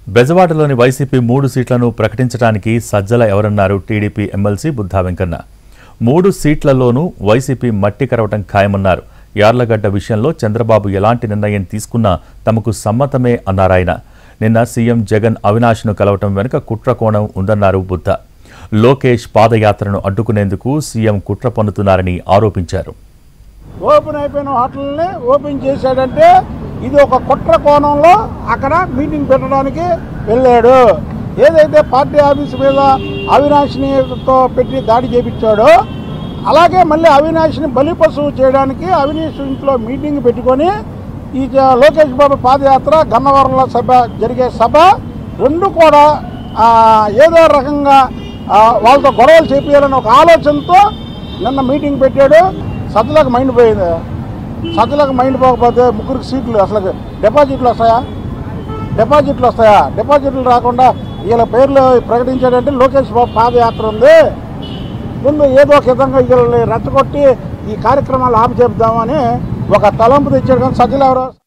బెజవాడలోని YCP మూడు సీట్లను ప్రకటించడానికి సజ్జల ఎవరన్నారు టీడీపీ ఎమ్మెల్సీ బుద్ధా వెంకన్న మూడు సీట్లలోనూ వైసీపీ మట్టి కరవటం ఖాయమన్నారు యార్లగడ్డ విషయంలో చంద్రబాబు ఎలాంటి నిర్ణయం తీసుకున్నా తమకు సమ్మతమే అన్నారాయన నిన్న సీఎం జగన్ అవినాష్ను కలవటం వెనుక కుట్ర కోణం ఉందన్నారు బుద్ధ లోకేష్ పాదయాత్రను అడ్డుకునేందుకు సీఎం కుట్ర పన్నుతున్నారని ఆరోపించారు ఓపెన్ అయిపోయిన హోటల్ని ఓపెన్ చేశాడంటే ఇది ఒక కుట్ర కోణంలో అక్కడ మీటింగ్ పెట్టడానికి వెళ్ళాడు ఏదైతే పార్టీ ఆఫీస్ మీద అవినాష్నితో పెట్టి దాడి చేపించాడో అలాగే మళ్ళీ అవినాష్ని బలిపశువు చేయడానికి అవినాష్ ఇంట్లో మీటింగ్ పెట్టుకొని ఈ జ- లోకేష్ బాబు పాదయాత్ర గన్నవరంలో సభ జరిగే సభ రెండు కూడా ఆ, ఏదో రకంగా ఆ, వాళ్ళతో గొడవలు చేపించాలని ఒక ఆలోచనతో నిన్న మీటింగ్ పెట్టాడు సజ్జలకు మైండ్ పోయింది సజ్జలకు మైండ్ పోకపోతే ముగ్గురికి సీట్లు అసలు డిపాజిట్లు వస్తాయా డిపాజిట్లు వస్తాయా డిపాజిట్లు రాకుండా వీళ్ళ పేర్లు ప్రకటించాడంటే లోకేష్ బాబు పాదయాత్ర ఉంది ముందు ఏదో ఒక విధంగా వీళ్ళని రెచ్చగొట్టి ఈ కార్యక్రమాలు ఆపు చెప్దామని ఒక తలంపు తెచ్చాడు కానీ సజ్జలు ఎవరో